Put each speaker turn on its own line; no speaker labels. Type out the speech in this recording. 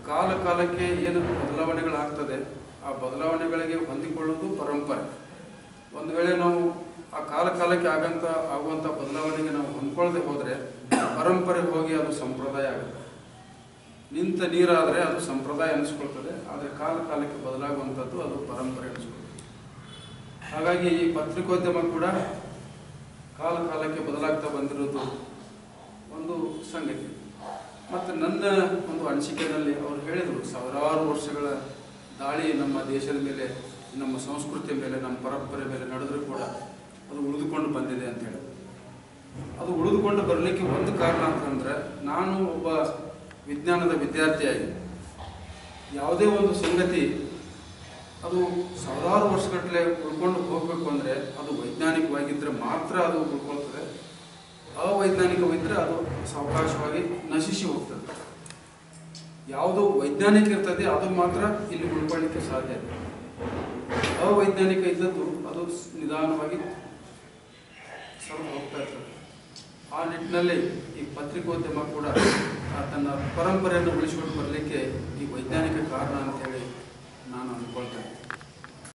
ಕಾಲ ಕಾಲಕ್ಕೆ ಏನು ಬದಲಾವಣೆಗಳಾಗ್ತದೆ ಆ ಬದಲಾವಣೆಗಳಿಗೆ ಹೊಂದಿಕೊಳ್ಳೋದು ಪರಂಪರೆ ಒಂದು ವೇಳೆ ನಾವು ಆ ಕಾಲ ಕಾಲಕ್ಕೆ ಆಗಂತ ಆಗುವಂಥ ಬದಲಾವಣೆಗೆ ನಾವು ಹೊಂದ್ಕೊಳ್ಳದೆ ಹೋದರೆ ಪರಂಪರೆ ಹೋಗಿ ಅದು ಸಂಪ್ರದಾಯ ಆಗುತ್ತೆ ನಿಂತ ನೀರಾದರೆ ಅದು ಸಂಪ್ರದಾಯ ಅನಿಸ್ಕೊಳ್ತದೆ ಆದರೆ ಕಾಲ ಕಾಲಕ್ಕೆ ಬದಲಾಗುವಂಥದ್ದು ಅದು ಪರಂಪರೆ ಅನಿಸ್ಕೊಳ್ತದೆ ಹಾಗಾಗಿ ಈ ಪತ್ರಿಕೋದ್ಯಮ ಕೂಡ ಕಾಲ ಕಾಲಕ್ಕೆ ಬದಲಾಗ್ತಾ ಬಂದಿರೋದು ಒಂದು ಸಂಗತಿ ಮತ್ತು ನನ್ನ ಒಂದು ಅನಿಸಿಕೆಯಲ್ಲಿ ಅವರು ಹೇಳಿದರು ಸಾವಿರಾರು ವರ್ಷಗಳ ದಾಳಿ ನಮ್ಮ ದೇಶದ ಮೇಲೆ ನಮ್ಮ ಸಂಸ್ಕೃತಿಯ ಮೇಲೆ ನಮ್ಮ ಪರಂಪರೆ ಮೇಲೆ ನಡೆದರೂ ಕೂಡ ಅದು ಉಳಿದುಕೊಂಡು ಬಂದಿದೆ ಅಂತ ಹೇಳಿ ಅದು ಉಳಿದುಕೊಂಡು ಬರಲಿಕ್ಕೆ ಒಂದು ಕಾರಣ ಅಂತಂದರೆ ನಾನು ಒಬ್ಬ ವಿಜ್ಞಾನದ ವಿದ್ಯಾರ್ಥಿಯಾಗಿ ಯಾವುದೇ ಒಂದು ಸಂಗತಿ ಅದು ಸಾವಿರಾರು ವರ್ಷಗಟ್ಟಲೆ ಉಳ್ಕೊಂಡು ಹೋಗಬೇಕು ಅಂದರೆ ಅದು ವೈಜ್ಞಾನಿಕವಾಗಿದ್ದರೆ ಮಾತ್ರ ಅದು ಉಳ್ಕೊಳ್ತದೆ ಅವೈಜ್ಞಾನಿಕವಿದ್ದರೆ ಅದು ಸಾವಕಾಶವಾಗಿ ನಶಿಸಿ ಹೋಗ್ತದೆ ಯಾವುದು ವೈಜ್ಞಾನಿಕ ಇರ್ತದೆ ಅದು ಮಾತ್ರ ಇಲ್ಲಿ ಉಳ್ಕೊಳ್ಳಿಕ್ಕೆ ಸಾಧ್ಯ ಇದೆ ಅವೈಜ್ಞಾನಿಕ ಇದ್ದದ್ದು ಅದು ಸ್- ನಿಧಾನವಾಗಿ ಸ್ವಲ್ಪ ಹೋಗ್ತಾ ಇರ್ತದೆ ಆ ನಿಟ್ಟಿನಲ್ಲಿ ಈ ಪತ್ರಿಕೋದ್ಯಮ ಕೂಡ ಆ ತನ್ನ ಪರಂಪರೆಯನ್ನು ಉಳಿಸಿಕೊಂಡು ಬರಲಿಕ್ಕೆ ಈ ವೈಜ್ಞಾನಿಕ ಕಾರಣ ಅಂತ ಹೇಳಿ ನಾನು ಅಂದ್ಕೊಳ್ತೇನೆ